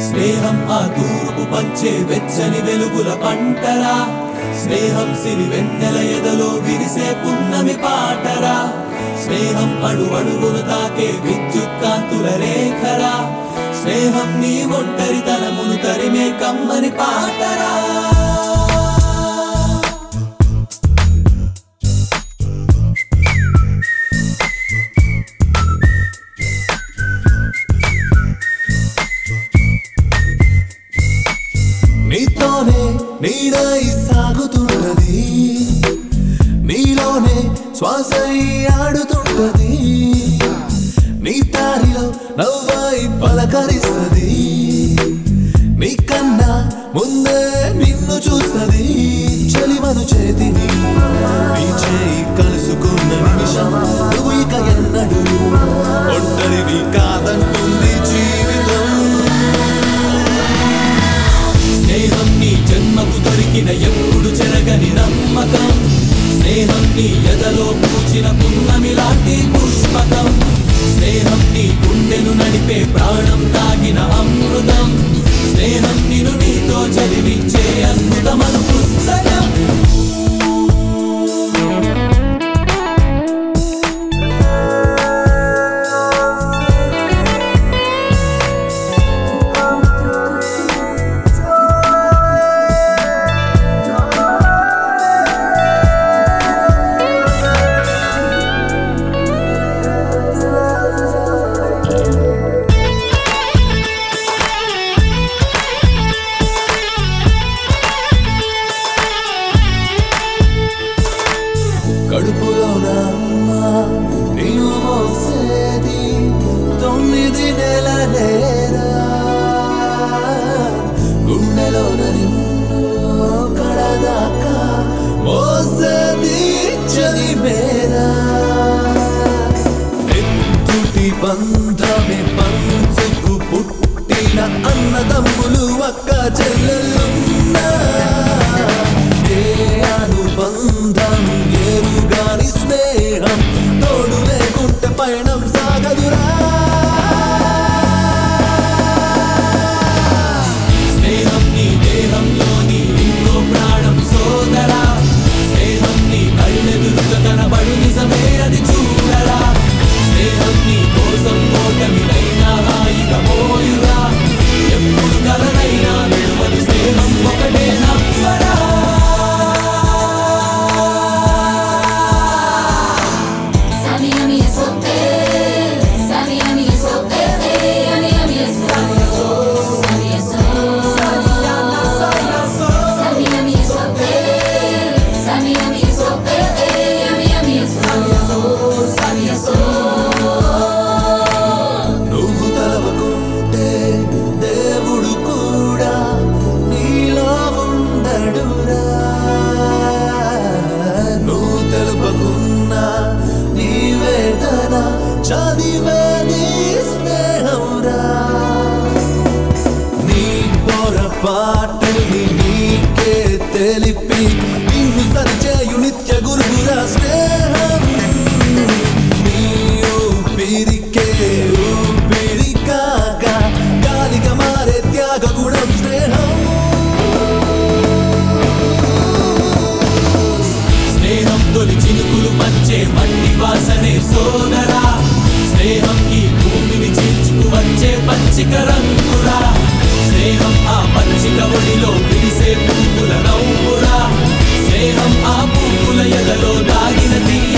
స్నేహం ఆ తూర్పు పంచే వెచ్చని వెలుగుల పంటరా స్నేహం సిరి వెన్నెల ఎదలో విరిసే పున్నమి పాటరా స్నేహం అడు అడుగును తాకే విద్యుత్ కాంతుల రేఖరా స్నేహం నీ ఒంటరితనమును తరిమే కమ్మని పాటరా నీతోనే నీడై సాగుతున్నది నీలోనే శ్వాస ఆడుతుంటది నీ దారిలో నవ్వై పలకరిస్తుంది నీకన్నా ముందే నిన్ను చూస్తుంది చలిమను చేతిని నీ చేయి కలుసుకున్న నిమిషం నువ్వు ఇక ఎన్నడు ఒంటరివి కాదంటుంది జీవితం స్నేహం నీ జన్మకు దొరికిన ఎప్పుడు చెరగని నమ్మకం స్నేహం నీ ఎదలో పూచిన పున్నమి లాంటి పుష్పకం స్నేహం నీ గుండెను నడిపే ప్రాణం తాగిన అమృతం స్నేహం నిన్ను నీతో చదివించే అద్భుతమను పుస్తకం కడుపులోన అమ్మ నీవు మోసేది తొమ్మిది నెలలేరా గుండెలోన నిన్ను కడదాకా మోసేది చదివేరా నెత్తుటి బంధమే పంచుకు పుట్టిన అన్నదమ్ములు అక్క చెల్లెలున్నా ఏ అనుబంధం ఏరుగాని స్నేహం తోడు లేకుంటే పయనం సాగదురా స్నేహం నీ దేహంలోని ఇంకో ప్రాణం సోదరా స్నేహం నీ కళ్ళెదురుగా కనబడు నిజమే అది చూడరా స్నేహం నీ కోసం ఓటమినైనా హాయిగా మోయురా ఎప్పుడు కలనైనా విడువదు స్నేహం ఒకటే నమ్మరా Sami ami esote, sami ami esote, ami ami esote, sami eso. Sami ami esote, sami ami esote, ami ami esote, sami eso. నువ్వు తలవకుంటే దేవుడు కూడా నీలో ఉండడురా నువ్వు తెలుపకున్నా నీ వేదన చదివేది స్నేహంరా నీ పొరపాటుని నీకే తెలిపి నిన్ను సరిచేయు నిత్య గురుగురా స్నేహం నీ ఊపిరికే ఊపిరి కాగా గాలిగా మారే త్యాగ గుణం స్నేహం స్నేహం తొలి చినుకులు పంచే మట్టి వాసనే సోదరా స్నేహం ఈ భూమిని చీల్చుకు వచ్చే పచ్చిక రంగురా స్నేహం ఆ పచ్చిక ఒడిలో విరిసే పువ్వుల నవ్వురా స్నేహం ఆ పువ్వుల ఎదలో దాగిన తీయ